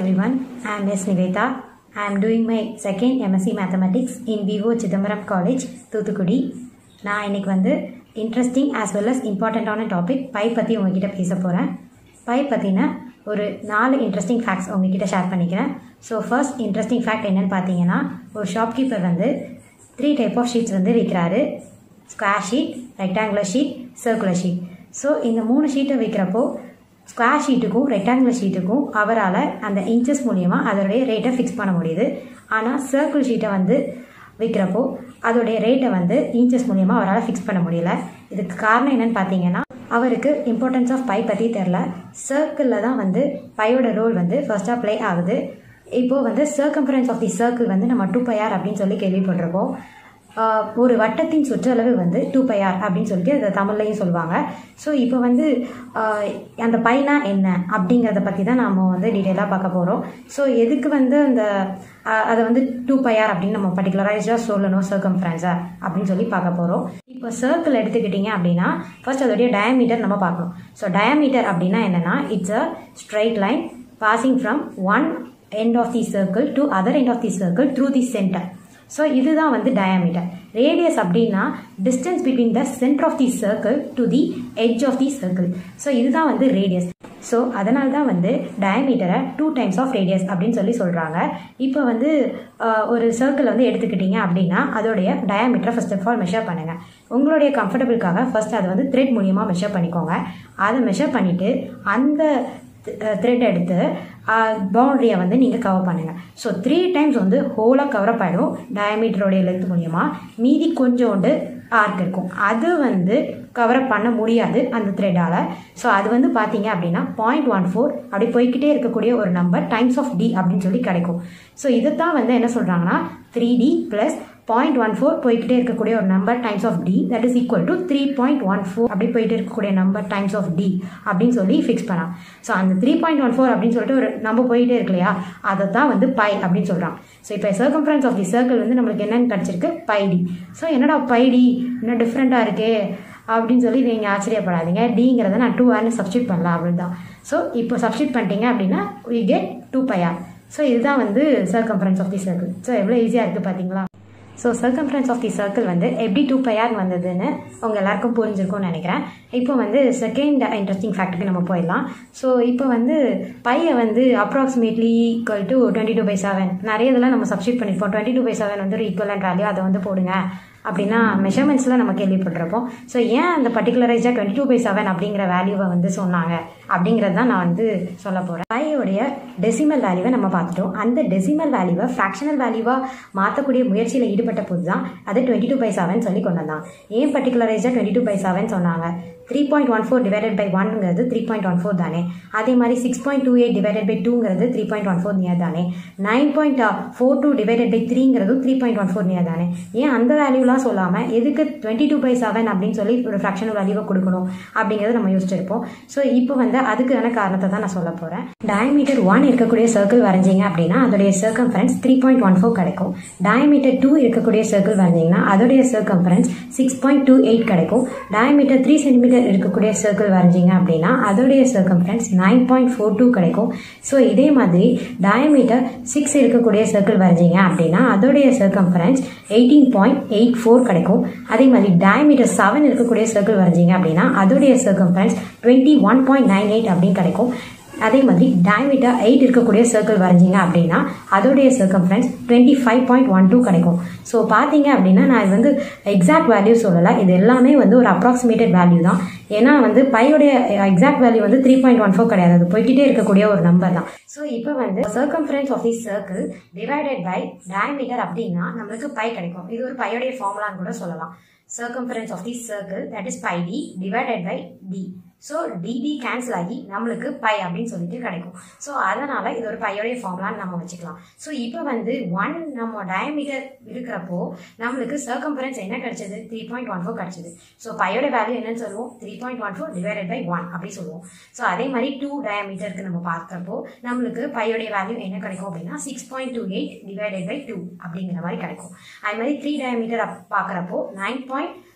everyone. I am S. Niveta. I am doing my second MSc Mathematics in Vivo Chidambaram College, Thoothukudi நான் இன்னைக்கு வந்து interesting as well as இம்பார்ட்டண்ட்டான topic pi பற்றி உங்ககிட்ட பேச போகிறேன் பை பற்றின ஒரு நாலு இன்ட்ரெஸ்டிங் ஃபேக்ட்ஸ் உங்ககிட்ட ஷேர் பண்ணிக்கிறேன் ஸோ ஃபர்ஸ்ட் இன்ட்ரெஸ்டிங் ஃபேக்ட் என்னன்னு பார்த்தீங்கன்னா ஒரு ஷாப்கீப்பர் வந்து த்ரீ டைப் ஆஃப் ஷீட்ஸ் வந்து விற்கிறாரு square sheet rectangular sheet circular sheet so இந்த மூணு ஷீட்டை விற்கிறப்போ ஸ்கொயர் ஷீட்டுக்கும் ரெக்டாங்குலர் ஷீட்டுக்கும் அவரால் அந்த இன்ச்சஸ் மூலியமாக அதோடைய ரேட்டை ஃபிக்ஸ் பண்ண முடியுது ஆனால் சர்க்கிள் ஷீட்டை வந்து விற்கிறப்போ அதோடைய ரேட்டை வந்து இன்ச்சஸ் மூலியமாக அவரால் ஃபிக்ஸ் பண்ண முடியல இதுக்கு காரணம் என்னன்னு பார்த்தீங்கன்னா அவருக்கு இம்பார்ட்டன்ஸ் ஆஃப் பை பற்றி தெரில சர்க்கிளில் தான் வந்து பையோட ரோல் வந்து ஃபர்ஸ்ட்டாக ப்ளே ஆகுது இப்போது வந்து சர்க்கம்ஃபரன்ஸ் ஆஃப் தி சர்க்கிள் வந்து நம்ம டூ பையார் அப்படின்னு சொல்லி கேள்விப்பட்டிருக்கோம் ஆஹ் ஒரு வட்டத்தின் சுற்றளவு வந்து டூ பையார் அப்படின்னு சொல்லிட்டு அதை தமிழ்லையும் சொல்லுவாங்க ஸோ இப்போ வந்து ஆஹ் அந்த பைனா என்ன அப்படிங்கிறத பற்றி தான் நாம் வந்து டீட்டெயிலாக பார்க்க போகிறோம் ஸோ எதுக்கு வந்து அந்த ஆஹ் அதை வந்து டூ பையார் அப்படின்னு நம்ம பர்டிகுலரைஸாக சொல்லணும் சர்க்கம்ஃபரன்ஸா அப்படின்னு சொல்லி பார்க்க போகிறோம் இப்போ சர்க்கிள் எடுத்துக்கிட்டிங்க அப்படின்னா ஃபர்ஸ்ட் அதோடைய டயமீட்டர் நம்ம பார்க்கணும் ஸோ டயமீட்டர் அப்படின்னா என்னென்னா it's a straight line passing from one end of the circle to other end of the circle through the center so இதுதான் வந்து டயாமீட்டர் ரேடியஸ் அப்படின்னா distance between the center of the circle to the edge of the circle so இதுதான் வந்து radius so அதனால தான் வந்து டயமீட்டரை two times of radius அப்படின்னு சொல்லி சொல்கிறாங்க இப்போ வந்து ஆஹ், ஒரு சர்க்கிள் வந்து எடுத்துக்கிட்டீங்க அப்படின்னா அதோடைய டயாமீட்டரை ஃபர்ஸ்ட் ஆஃப் ஆல் மெஷர் பண்ணுங்கள் உங்களுடைய கம்ஃபர்டபுளுக்காக ஃபர்ஸ்ட் அதை வந்து த்ரெட் மூலியமாக மெஷர் பண்ணிக்கோங்க அதை மெஷர் பண்ணிவிட்டு அந்த த்ரெட் எடுத்து பவுண்ட்ரியை வந்து நீங்கள் கவர் பண்ணுங்கள் ஸோ த்ரீ டைம்ஸ் வந்து ஹோலாக கவர் அப் ஆகிடும் டயமீட்டரோடைய லென்த் மூலியமாக மீதி கொஞ்சோண்டு ஆர்க் இருக்கும் அது வந்து கவர் அப் பண்ண முடியாது அந்த த்ரெட்டால் ஸோ அது வந்து பார்த்தீங்க அப்படின்னா பாயிண்ட் ஒன் ஃபோர் அப்படி போய்க்கிட்டே இருக்கக்கூடிய ஒரு நம்பர் டைம்ஸ் ஆஃப் டி அப்படின்னு சொல்லி கிடைக்கும் ஸோ இதை தான் வந்து என்ன சொல்கிறாங்கன்னா three D plus point one four போய்கிட்டே இருக்கக்கூடிய ஒரு number times of D that is equal to three point one four அப்படி போயிட்டு இருக்கக்கூடிய நம்பர் டைம்ஸ் ஆஃப் டி அப்படின்னு சொல்லி ஃபிக்ஸ் பண்ணலாம் ஸோ அந்த த்ரீ பாயிண்ட் ஒன் ஃபோர் அப்படின்னு சொல்லிட்டு ஒரு நம்பர் போயிட்டே இருக்கு இல்லையா அதை தான் வந்து பை அப்படின்னு சொல்கிறான் ஸோ இப்போ சர்க்கம்ஃபரன்ஸ் ஆஃப் தி சர்க்கிள் வந்து நம்மளுக்கு என்னென்னு கிடச்சிருக்கு பை டி ஸோ என்னடா பை டி இன்னும் டிஃப்ரெண்ட்டாக இருக்கே அப்படின்னு சொல்லி நீங்கள் ஆச்சரியப்படாதீங்க டிங்கிறத நான் டூ ஆர்னு சப்ஸ்டியூட் பண்ணலாம் அப்படின்னு தான் ஸோ இப்போ சப்ஸ்டியூட் பண்ணிட்டீங்க அப்படின்னா we get two pi r so இதுதான் வந்து circumference of the circle so எவ்வளோ ஈஸியாக இருக்குது பார்த்தீங்களா so circumference of the circle வந்து எப்படி டூ பையார் வந்ததுன்னு உங்கள் எல்லாருக்கும் புரிஞ்சிருக்கும்னு நினைக்கிறேன் இப்போ வந்து செகண்ட் இன்ட்ரெஸ்டிங் ஃபேக்ட்டுக்கு நம்ம போயிடலாம் ஸோ இப்போ வந்து பையை வந்து approximately equal to twenty two by seven நிறைய இதெல்லாம் நம்ம சப்ஸ்டியூட் பண்ணியிருப்போம் டுவெண்ட்டி டூ பை செவன் வந்து ஒரு ஈக்குவலண்ட் வேல்யூ அதை வந்து போடுங்க அப்படின்னா மெஷர்மெண்ட்ஸில் நம்ம கேள்விப்பட்டிருப்போம் ஸோ ஏன் அந்த பர்டிகுலரைஸாக டுவெண்ட்டி டூ பை செவன் அப்படிங்கிற வேல்யூவை வந்து சொன்னாங்க அப்படிங்கிறது தான் நான் வந்து சொல்ல போகிறேன் பையோடைய டெசிமல் வேல்யூவை நம்ம பார்த்துட்டோம் அந்த டெசிமல் வேல்யூவை ஃப்ராக்ஷனல் வேல்யூவாக மாற்றக்கூடிய முயற்சியில் ஈடுபட்ட போது தான் அது டுவெண்ட்டி டூ பை செவன் சொல்லி கொண்டு வந்தான் ஏன் பர்டிகுலரைஸாக டுவெண்ட்டி டூ பை செவன் சொன்னாங்க three point one four divided by ஒன்ங்கிறது த்ரீ பாயிண்ட் ஒன் ஃபோர் தானே அதே மாதிரி six point two eight divided by டூங்கிறது three point one four near தானே nine point four two divided by த்ரீங்கிறதும் three point one four near தானே ஏன் அந்த வேல்யூலாம் சொல்லாமல் எதுக்கு டுவெண்ட்டி டூ பை செவன் அப்படின்னு சொல்லி ஒரு ஃப்ராக்ஷனல் வேல்யூவை கொடுக்கணும் அப்படிங்கிறத நம்ம யோசிச்சிருப்போம் ஸோ இப்போ வந்து அதுக்கான காரணத்தை தான் நான் சொல்ல போகிறேன் டயமீட்டர் ஒன் இருக்கக்கூடிய சர்க்கிள் வரைஞ்சிங்க அப்படின்னா அதோடைய circumference three point one four கிடைக்கும் டயமீட்டர் டூ இருக்கக்கூடிய சர்க்கிள் வரைஞ்சிங்கன்னா அதோடைய circumference six point two eight கிடைக்கும் டயமீட்டர் த்ரீ சென்டிமீட்டர் இருக்கக்கூடிய சர்க்கிள் வரைஞ்சிங்க அப்படின்னா அதோடைய circumference nine point four two கிடைக்கும் ஸோ இதே மாதிரி டயமீட்டர் சிக்ஸ் இருக்கக்கூடிய சர்க்கிள் வரைஞ்சிங்க அப்படின்னா அதோடைய circumference eighteen point eight four கிடைக்கும் அதே மாதிரி டயமீட்டர் செவன் இருக்கக்கூடிய சர்க்கிள் வரைஞ்சிங்க அப்படின்னா அதோடைய circumference twenty one point nine eight அப்படின்னு கிடைக்கும் அதே மாதிரி டயமீட்டர் எயிட் இருக்கக்கூடிய சர்க்கிள் வரைஞ்சிங்க அப்படின்னா அதோடைய circumference twenty five point one two கிடைக்கும் ஸோ பார்த்தீங்க அப்படின்னா நான் இது வந்து எக்ஸாக்ட் வேல்யூ சொல்லலை இது எல்லாமே வந்து ஒரு அப்ராக்சிமேட்டட் வேல்யூ தான் ஏன்னா வந்து பையோடைய எக்ஸாக்ட் வேல்யூ வந்து த்ரீ பாயிண்ட் ஒன் ஃபோர் கிடையாது அது போய்கிட்டே இருக்கக்கூடிய ஒரு நம்பர் தான் ஸோ இப்போ வந்து circumference of the circle divided by diameter அப்படின்னா நம்மளுக்கு பை கிடைக்கும் இது ஒரு பையோடைய ஃபார்முலான்னு கூட சொல்லலாம் circumference of the circle that is pi d divided by d so d d cancel ஆகி நம்மளுக்கு பை அப்படின்னு சொல்லிட்டு கிடைக்கும் ஸோ அதனால் இது ஒரு பையோடைய ஃபார்முலான்னு நம்ம வச்சுக்கலாம் ஸோ இப்போ வந்து ஒன் நம்ம டயமீட்டர் இருக்கிறப்போ நம்மளுக்கு சர்க்கம்பரன்ஸ் என்ன கிடைச்சது த்ரீ பாயிண்ட் ஒன் ஃபோர் கிடைச்சது ஸோ பையோட வேல்யூ என்னன்னு சொல்லுவோம் three point one four divided by one அப்படி சொல்லுவோம் ஸோ அதே மாதிரி டூ டயமீட்டருக்கு நம்ம பார்க்குறப்போ நம்மளுக்கு பையோடைய வேல்யூ என்ன கிடைக்கும் அப்படின்னா six point two eight divided by two அப்படிங்கிற மாதிரி கிடைக்கும் அது மாதிரி த்ரீ டயமீட்டர் பார்க்குறப்போ nine point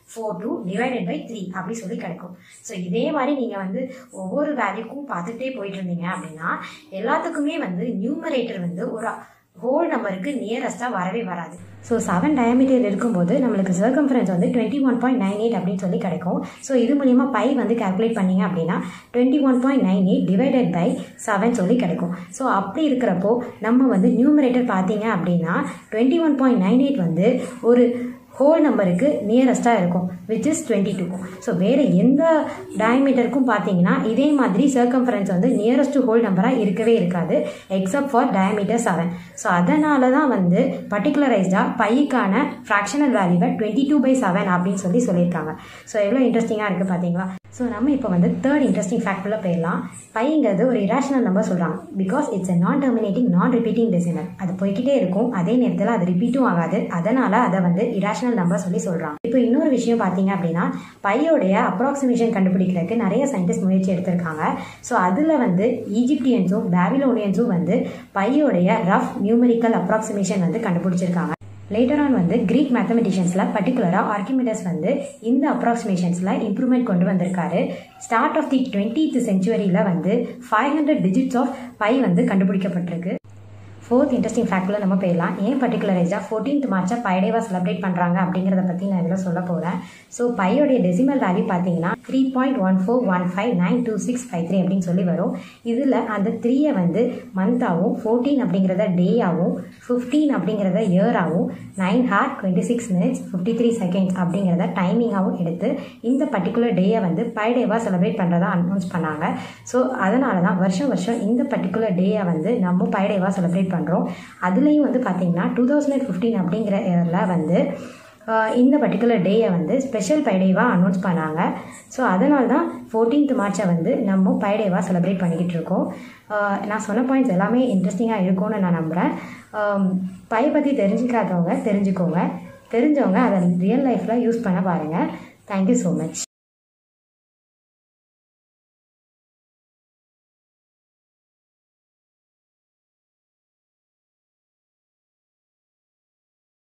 four two divided by three அப்படி சொல்லி கிடைக்கும் ஸோ இதே மாதிரி நீங்கள் வந்து ஒவ்வொரு வேல்யூக்கும் பார்த்துட்டே போயிட்டு இருந்தீங்க அப்படின்னா எல்லாத்துக்குமே வந்து நியூமரேட்டர் வந்து ஒரு ஹோல் நம்பருக்கு நியரஸ்ட்டாக வரவே வராது ஸோ செவன் டயமீட்டர் இருக்கும்போது நம்மளுக்கு சர்க்கம்ஃபரன்ஸ் வந்து twenty one point nine eight அப்படின்னு சொல்லி கிடைக்கும் ஸோ இது மூலிமா பை வந்து கால்குலேட் பண்ணீங்க அப்படின்னா twenty one point nine eight divided by seven சொல்லி கிடைக்கும் ஸோ அப்படி இருக்கிறப்போ நம்ம வந்து நியூமரேட்டர் பார்த்தீங்க அப்படின்னா twenty one point nine eight வந்து ஒரு ஹோல் நம்பருக்கு நியரஸ்ட்டாக இருக்கும் which is twenty two so வேறு எந்த டயமீட்டருக்கும் பார்த்தீங்கன்னா இதே மாதிரி சர்க்கம்ஃபரன்ஸ் வந்து நியரஸ்ட் ஹோல் நம்பராக இருக்கவே இருக்காது except for diameter seven so அதனால தான் வந்து பர்டிகுலரைஸ்டாக பைக்கான ஃப்ராக்ஷனல் வேல்யூவை டுவெண்ட்டி டூ பை செவன் அப்படின்னு சொல்லி சொல்லியிருக்காங்க ஸோ எவ்வளோ இன்ட்ரெஸ்டிங்காக இருக்குது பார்த்தீங்களா ஸோ நம்ம இப்போ வந்து தேர்ட் இன்ட்ரெஸ்டிங் ஃபேக்டில் போயிடலாம் பைங்கிறது ஒரு இராஷனல் நம்பர் சொல்கிறாங்க because it's a non terminating நான் ரிப்பீட்டிங் டெசிமல் அது போய்கிட்டே இருக்கும் அதே நேரத்தில் அது ரிப்பீட்டும் ஆகாது அதனால் அதை வந்து இராஷனல் நம்பர் சொல்லி சொல்கிறாங்க இப்போ இன்னொரு விஷயம் பார்த்தீங்க அப்படின்னா பையோடைய அப்ராக்சிமேஷன் கண்டுபிடிக்கிறதுக்கு நிறைய சயின்டிஸ்ட் முயற்சி எடுத்திருக்காங்க ஸோ அதில் வந்து ஈஜிப்டியன்ஸும் பேபிலோனியன்ஸும் வந்து பையோடைய ரஃப் நியூமரிக்கல் அப்ராக்சிமேஷன் வந்து கண்டுபிடிச்சிருக்காங்க லேட்டர் ஆன் வந்து கிரீக் மேத்தமெட்டிஷியன்ஸில் பர்டிகுலராக ஆர்கிமிடஸ் வந்து இந்த அப்ராக்சிமேஷன்ஸில் இம்ப்ரூவ்மெண்ட் கொண்டு வந்திருக்காரு ஸ்டார்ட் ஆஃப் தி டுவெண்ட்டீத் செஞ்சுவரியில் வந்து five hundred digits of pi வந்து கண்டுபிடிக்கப்பட்டிருக்கு ஃபோர்த் இன்ட்ரெஸ்டிங் ஃபேக்டில் நம்ம போயிடலாம் ஏன் பர்டிகுலரைஸாக ஃபோர்டீன்த் மார்ச்சை பைடேவாக செலிப்ரேட் பண்ணுறாங்க அப்படிங்கிறத பற்றி நான் இதில் சொல்ல போகிறேன் ஸோ பையோடைய டெசிமல் வேல்யூ பார்த்தீங்கன்னா three point one four one five nine two six five three அப்படின்னு சொல்லி வரும் இதில் அந்த த்ரீயை வந்து மந்த்தாகவும் ஃபோர்டீன் அப்படிங்கிறத டேயாகவும் ஃபிஃப்டீன் அப்படிங்கிறத இயராகவும் nine hour twenty six minutes fifty three seconds அப்படிங்கிறத டைமிங்காகவும் எடுத்து இந்த பர்டிகுலர் டேயை வந்து பைடேவாக செலிப்ரேட் பண்ணுறதா அனௌன்ஸ் பண்ணாங்க ஸோ அதனால தான் வருஷம் வருஷம் இந்த பர்டிகுலர் டேயை வந்து நம்ம பைடேவாக செலிப்ரேட் பண்ணுறோம் அதுலேயும் வந்து பார்த்திங்கன்னா டூ தௌசண்ட் ஃபிஃப்டீன் அப்படிங்கிற இயரில் வந்து இந்த பர்டிகுலர் டேயை வந்து ஸ்பெஷல் பைடேவாக அனௌன்ஸ் பண்ணாங்க ஸோ அதனால தான் ஃபோர்டீன்த் மார்ச்சை வந்து நம்ம பைடேவாக செலிப்ரேட் பண்ணிக்கிட்டு இருக்கோம் நான் சொன்ன பாயிண்ட்ஸ் எல்லாமே இன்ட்ரெஸ்டிங்காக இருக்கும்னு நான் நம்புகிறேன் பை பற்றி தெரிஞ்சுக்காதவங்க தெரிஞ்சுக்கோங்க தெரிஞ்சவங்க அதை ரியல் லைஃப்பில் யூஸ் பண்ண பாருங்கள் தேங்க்யூ ஸோ மச்